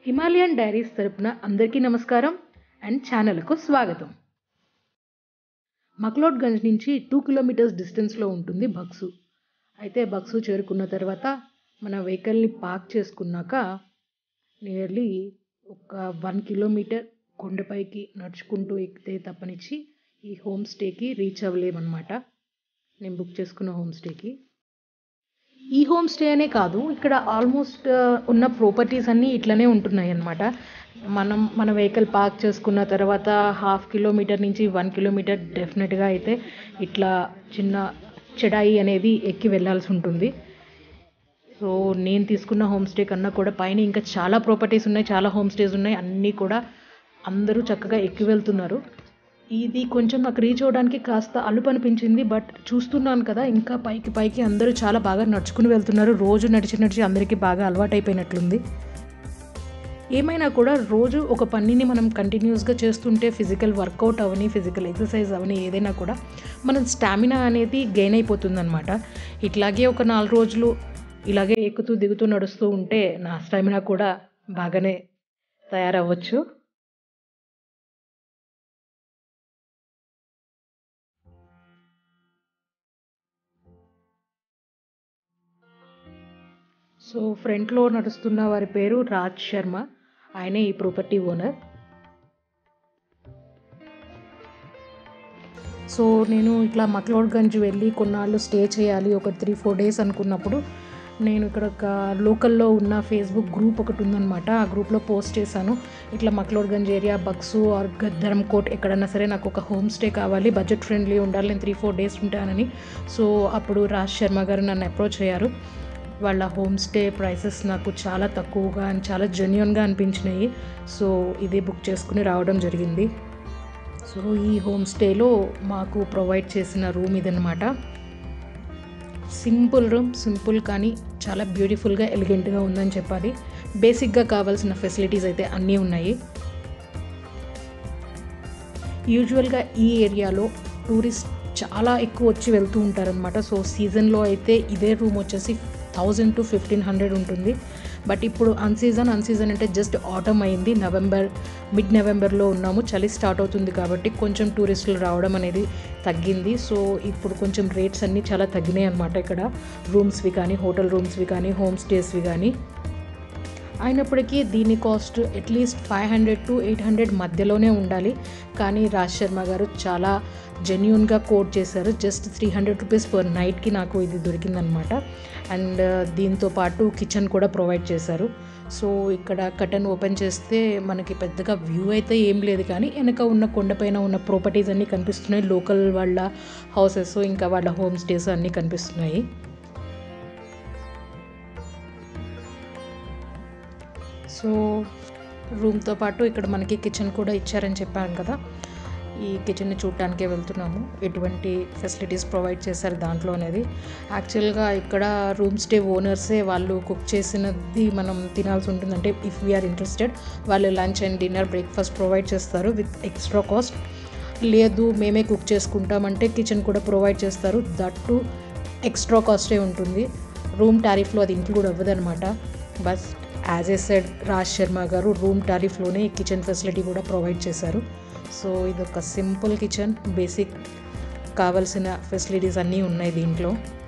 Himalayan diaries తరపున అందరికీ నమస్కారం అండ్ ఛానల్కు స్వాగతం మక్లోడ్గంజ్ నుంచి టూ కిలోమీటర్స్ డిస్టెన్స్లో ఉంటుంది బక్సు అయితే బక్సు చేరుకున్న తర్వాత మన వెహికల్ని పార్క్ చేసుకున్నాక నియర్లీ ఒక వన్ కిలోమీటర్ కొండపైకి నడుచుకుంటూ ఎక్కితే తప్పనిచ్చి ఈ హోమ్ స్టేకి రీచ్ అవ్వలేమన్నమాట నేను బుక్ చేసుకున్న హోమ్ స్టేకి ఈ హోమ్ స్టే అనే కాదు ఇక్కడ ఆల్మోస్ట్ ఉన్న ప్రాపర్టీస్ అన్నీ ఇట్లనే ఉంటున్నాయి అన్నమాట మనం మన వెహికల్ పార్క్ చేసుకున్న తర్వాత హాఫ్ కిలోమీటర్ నుంచి వన్ కిలోమీటర్ డెఫినెట్గా అయితే ఇట్లా చిన్న చెడాయి అనేది ఎక్కి వెళ్ళాల్సి ఉంటుంది సో నేను తీసుకున్న హోమ్ స్టే కన్నా కూడా పైన ఇంకా చాలా ప్రాపర్టీస్ ఉన్నాయి చాలా హోమ్ స్టేస్ ఉన్నాయి అన్నీ కూడా అందరూ చక్కగా ఎక్కి వెళ్తున్నారు ఇది కొంచెం నాకు రీచ్ అవ్వడానికి కాస్త అలుపు అనిపించింది బట్ చూస్తున్నాను కదా ఇంకా పైకి పైకి అందరూ చాలా బాగా నడుచుకుని వెళ్తున్నారు రోజు నడిచి నడిచి అందరికీ బాగా అలవాటైపోయినట్లుంది ఏమైనా కూడా రోజు ఒక పనిని మనం కంటిన్యూస్గా చేస్తుంటే ఫిజికల్ వర్కౌట్ అవని ఫిజికల్ ఎక్సర్సైజ్ అవని ఏదైనా కూడా మన స్టామినా అనేది గెయిన్ అయిపోతుందన్నమాట ఇట్లాగే ఒక నాలుగు రోజులు ఇలాగే ఎక్కుతూ దిగుతూ నడుస్తూ ఉంటే నా స్టామినా కూడా బాగానే తయారవ్వచ్చు సో ఫ్రంట్లో నడుస్తున్న వారి పేరు రాజ్ శర్మ ఆయనే ఈ ప్రాపర్టీ ఓనర్ సో నేను ఇట్లా మక్లోడ్గంజ్ వెళ్ళి కొన్నాళ్ళు స్టే చేయాలి ఒక త్రీ ఫోర్ డేస్ అనుకున్నప్పుడు నేను ఇక్కడ ఒక లోకల్లో ఉన్న ఫేస్బుక్ గ్రూప్ ఒకటి ఉందన్నమాట ఆ గ్రూప్లో పోస్ట్ చేశాను ఇట్లా మక్లోడ్గంజ్ ఏరియా బక్సు ఆర్ ధర్మకోట్ ఎక్కడన్నా సరే నాకు ఒక హోమ్ స్టే కావాలి బడ్జెట్ ఫ్రెండ్లీ ఉండాలి నేను త్రీ ఫోర్ డేస్ ఉంటానని సో అప్పుడు రాజ్ శర్మ గారు నన్ను అప్రోచ్ అయ్యారు వాళ్ళ హోమ్ స్టే ప్రైసెస్ నాకు చాలా తక్కువగా అండ్ చాలా జెన్యున్గా అనిపించినాయి సో ఇదే బుక్ చేసుకుని రావడం జరిగింది సో ఈ హోమ్ స్టేలో మాకు ప్రొవైడ్ చేసిన రూమ్ ఇదనమాట సింపుల్ రూమ్ సింపుల్ కానీ చాలా బ్యూటిఫుల్గా ఎలిగెంట్గా ఉందని చెప్పాలి బేసిక్గా కావాల్సిన ఫెసిలిటీస్ అయితే అన్నీ ఉన్నాయి యూజువల్గా ఈ ఏరియాలో టూరిస్ట్ చాలా ఎక్కువ వచ్చి వెళ్తూ ఉంటారనమాట సో సీజన్లో అయితే ఇదే రూమ్ వచ్చేసి థౌజండ్ టు ఫిఫ్టీన్ హండ్రెడ్ ఉంటుంది బట్ ఇప్పుడు అన్ సీజన్ అన్ సీజన్ అంటే జస్ట్ ఆటమ్ అయింది నవంబర్ మిడ్ నవంబర్లో ఉన్నాము చలి స్టార్ట్ అవుతుంది కాబట్టి కొంచెం టూరిస్టులు రావడం అనేది తగ్గింది సో ఇప్పుడు కొంచెం రేట్స్ అన్నీ చాలా తగ్గినాయి అనమాట ఇక్కడ రూమ్స్వి కానీ హోటల్ రూమ్స్వి కానీ హోమ్ స్టేస్వి కానీ అయినప్పటికీ దీని cost at least five hundred to eight hundred మధ్యలోనే ఉండాలి కానీ రాజ్ శర్మ గారు చాలా జెన్యున్గా కోట్ చేశారు just three hundred rupees per నైట్కి నాకు ఇది దొరికిందనమాట అండ్ దీంతో పాటు కిచెన్ కూడా ప్రొవైడ్ చేశారు సో ఇక్కడ కటన్ ఓపెన్ చేస్తే మనకి పెద్దగా వ్యూ అయితే ఏం లేదు కానీ వెనక ఉన్న కొండపైన ఉన్న ప్రాపర్టీస్ అన్నీ కనిపిస్తున్నాయి లోకల్ వాళ్ళ హౌసెస్ ఇంకా వాళ్ళ హోమ్ స్టేస్ అన్నీ కనిపిస్తున్నాయి సో రూమ్తో పాటు ఇక్కడ మనకి కిచెన్ కూడా ఇచ్చారని చెప్పాను కదా ఈ కిచెన్ని చూడటానికే వెళ్తున్నాము ఎటువంటి ఫెసిలిటీస్ ప్రొవైడ్ చేశారు దాంట్లో అనేది యాక్చువల్గా ఇక్కడ రూమ్ స్టే ఓనర్సే వాళ్ళు కుక్ చేసినది మనం తినాల్సి ఉంటుంది అంటే ఇఫ్ వీఆర్ ఇంట్రెస్టెడ్ వాళ్ళు lunch and dinner breakfast provide చేస్తారు విత్ ఎక్స్ట్రా కాస్ట్ లేదు మేమే కుక్ చేసుకుంటామంటే కిచెన్ కూడా ప్రొవైడ్ చేస్తారు దట్ టు ఎక్స్ట్రా కాస్టే ఉంటుంది రూమ్ టారిఫ్లో అది ఇంక్లూడ్ అవ్వదనమాట బస్ as I said Raj Sharma గారు రూమ్ టారిఫ్లోనే కిచెన్ ఫెసిలిటీ కూడా ప్రొవైడ్ చేశారు సో ఇది ఒక సింపుల్ కిచెన్ బేసిక్ కావాల్సిన ఫెసిలిటీస్ అన్నీ ఉన్నాయి దీంట్లో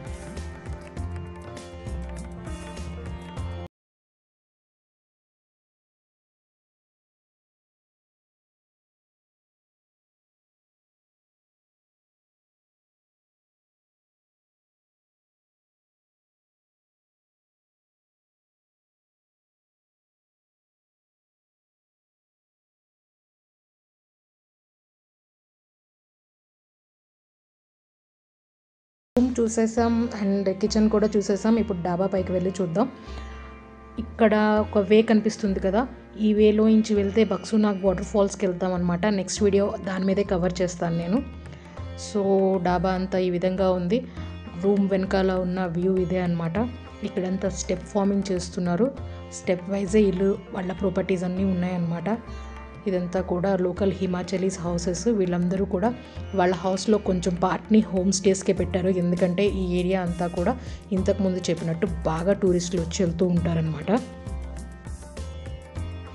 రూమ్ చూసేసాం అండ్ కిచెన్ కూడా చూసేసాం ఇప్పుడు డాబా పైకి వెళ్ళి చూద్దాం ఇక్కడ ఒక వే కనిపిస్తుంది కదా ఈ వేలో నుంచి వెళ్తే బక్సునాగ్ వాటర్ ఫాల్స్కి వెళ్తాం అనమాట నెక్స్ట్ వీడియో దాని మీదే కవర్ చేస్తాను నేను సో డాబా అంతా ఈ విధంగా ఉంది రూమ్ వెనకాల ఉన్న వ్యూ ఇదే అనమాట ఇక్కడంతా స్టెప్ ఫార్మింగ్ చేస్తున్నారు స్టెప్ వైజే ఇల్లు వాళ్ళ ప్రాపర్టీస్ అన్నీ ఉన్నాయన్నమాట ఇదంతా కూడా లోకల్ హిమాచలీస్ హౌసెస్ వీళ్ళందరూ కూడా వాళ్ళ హౌస్లో కొంచెం పార్ట్ని హోమ్ స్టేస్కే పెట్టారు ఎందుకంటే ఈ ఏరియా అంతా కూడా ఇంతకుముందు చెప్పినట్టు బాగా టూరిస్టులు వచ్చి వెళ్తూ ఉంటారనమాట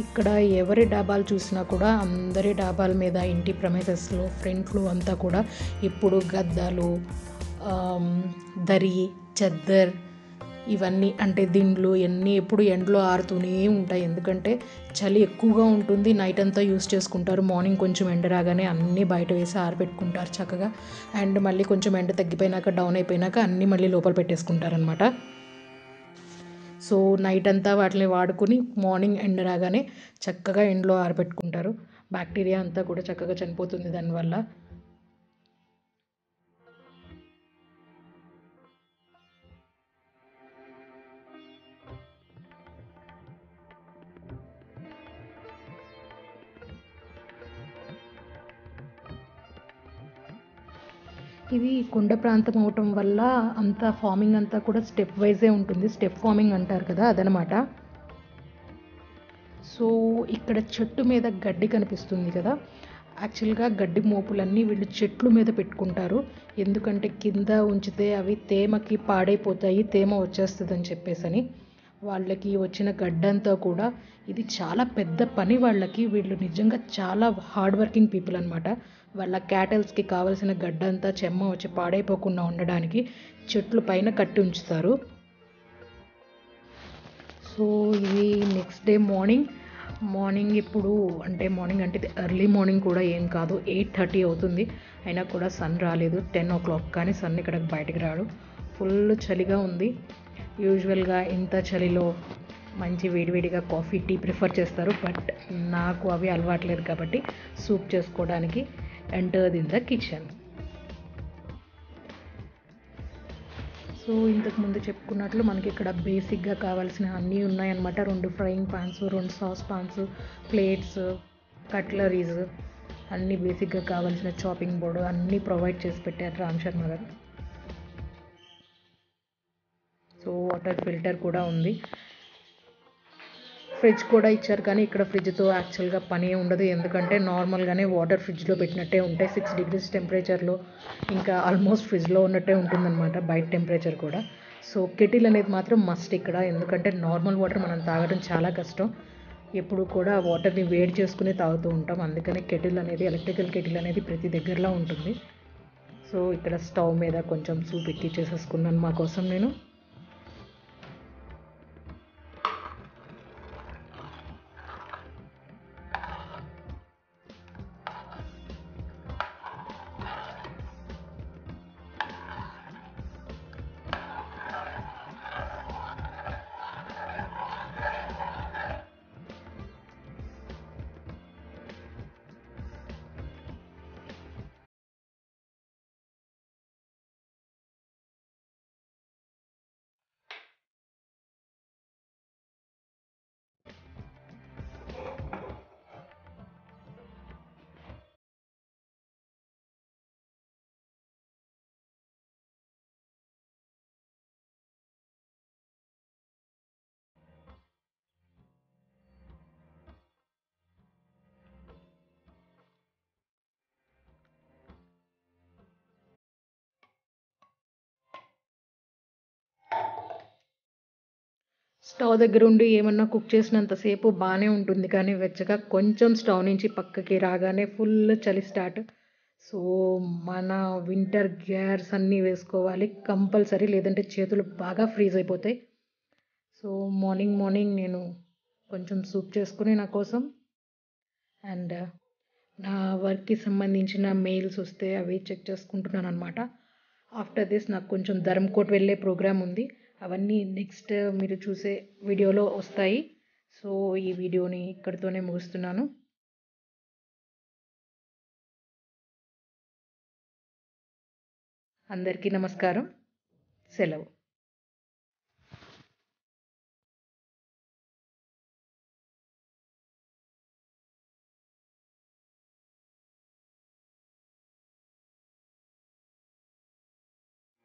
ఇక్కడ ఎవరి డాబాలు చూసినా కూడా అందరి డాబాల మీద ఇంటి ప్రమేసెస్లో ఫ్రంట్లో అంతా కూడా ఇప్పుడు గద్దాలు ఆమ్, దరి చెద్దర్ ఇవన్నీ అంటే దిండ్లు ఇవన్నీ ఎప్పుడు ఎండలో ఆరుతూనే ఉంటాయి ఎందుకంటే చలి ఎక్కువగా ఉంటుంది నైట్ అంతా యూస్ చేసుకుంటారు మార్నింగ్ కొంచెం ఎండ రాగానే అన్నీ బయట వేసి ఆరబెట్టుకుంటారు చక్కగా అండ్ మళ్ళీ కొంచెం ఎండ తగ్గిపోయినాక డౌన్ అయిపోయినాక అన్నీ మళ్ళీ లోపల పెట్టేసుకుంటారనమాట సో నైట్ అంతా వాటిని వాడుకుని మార్నింగ్ ఎండ రాగానే చక్కగా ఎండలో ఆరబెట్టుకుంటారు బ్యాక్టీరియా అంతా కూడా చక్కగా చనిపోతుంది దానివల్ల ఇది కొండ ప్రాంతం అవటం వల్ల అంతా ఫార్మింగ్ అంతా కూడా స్టెప్ వైజే ఉంటుంది స్టెప్ ఫార్మింగ్ అంటారు కదా అదనమాట సో ఇక్కడ చెట్టు మీద గడ్డి కనిపిస్తుంది కదా యాక్చువల్గా గడ్డి మోపులన్నీ వీళ్ళు చెట్లు మీద పెట్టుకుంటారు ఎందుకంటే కింద ఉంచితే అవి తేమకి పాడైపోతాయి తేమ వచ్చేస్తుంది అని చెప్పేసని వాళ్ళకి వచ్చిన గడ్డంతా కూడా ఇది చాలా పెద్ద పని వాళ్ళకి వీళ్ళు నిజంగా చాలా హార్డ్ వర్కింగ్ పీపుల్ అనమాట వాళ్ళ క్యాటల్స్కి కావలసిన గడ్డంతా చెమ్మ వచ్చి పాడైపోకుండా ఉండడానికి చెట్లు పైన కట్టి ఉంచుతారు సో ఇది నెక్స్ట్ డే మార్నింగ్ మార్నింగ్ ఇప్పుడు అంటే మార్నింగ్ అంటే ఎర్లీ మార్నింగ్ కూడా ఏం కాదు ఎయిట్ థర్టీ అవుతుంది అయినా కూడా సన్ రాలేదు టెన్ ఓ క్లాక్ కానీ సన్ ఇక్కడ బయటికి రాడు ఫుల్ చలిగా ఉంది యూజువల్గా ఇంత చలిలో మంచి వేడివేడిగా కాఫీ టీ ప్రిఫర్ చేస్తారు బట్ నాకు అవి అలవాట్లేదు కాబట్టి సూప్ చేసుకోవడానికి entered in the kitchen so ఇంతకు ముందు చెప్పుకున్నట్లు మనకి ఇక్కడ బేసిక్గా కావాల్సిన అన్నీ ఉన్నాయన్నమాట రెండు ఫ్రైయింగ్ పాన్స్ రెండు సాస్ పాన్స్ ప్లేట్స్ కట్లరీస్ అన్నీ బేసిక్గా కావాల్సిన చాపింగ్ బోర్డు అన్నీ ప్రొవైడ్ చేసి పెట్టారు రామ్ శర్మ గారు సో వాటర్ ఫిల్టర్ కూడా ఉంది ఫ్రిడ్జ్ కూడా ఇచ్చారు కానీ ఇక్కడ ఫ్రిడ్జ్తో యాక్చువల్గా పని ఉండదు ఎందుకంటే నార్మల్గానే వాటర్ ఫ్రిడ్జ్లో పెట్టినట్టే ఉంటాయి సిక్స్ డిగ్రీస్ టెంపరేచర్లో ఇంకా ఆల్మోస్ట్ ఫ్రిడ్జ్లో ఉన్నట్టే ఉంటుందన్నమాట బయట టెంపరేచర్ కూడా సో కెటిల్ అనేది మాత్రం మస్ట్ ఇక్కడ ఎందుకంటే నార్మల్ వాటర్ మనం తాగడం చాలా కష్టం ఎప్పుడు కూడా వాటర్ని వేడి చేసుకుని తాగుతూ ఉంటాం అందుకని కెటిల్ అనేది ఎలక్ట్రికల్ కెటిల్ అనేది ప్రతి దగ్గరలో ఉంటుంది సో ఇక్కడ స్టవ్ మీద కొంచెం సూప్ ఎక్కిచ్చేసేసుకున్నాను మా కోసం నేను స్టవ్ దగ్గర ఉండి ఏమన్నా కుక్ చేసినంతసేపు బాగానే ఉంటుంది కానీ వెచ్చగా కొంచెం స్టవ్ నుంచి పక్కకి రాగానే ఫుల్ చలి స్టార్ట్ సో మన వింటర్ గేర్స్ అన్నీ వేసుకోవాలి కంపల్సరీ లేదంటే చేతులు బాగా ఫ్రీజ్ అయిపోతాయి సో మార్నింగ్ మార్నింగ్ నేను కొంచెం సూప్ చేసుకుని నా కోసం అండ్ నా వర్క్కి సంబంధించిన మెయిల్స్ వస్తే అవి చెక్ చేసుకుంటున్నాను అనమాట ఆఫ్టర్ దిస్ నాకు కొంచెం ధర్మకోట్ వెళ్ళే ప్రోగ్రామ్ ఉంది అవన్నీ నెక్స్ట్ మీరు చూసే వీడియోలో వస్తాయి సో ఈ వీడియోని ఇక్కడితోనే ముగిస్తున్నాను అందరికీ నమస్కారం సెలవు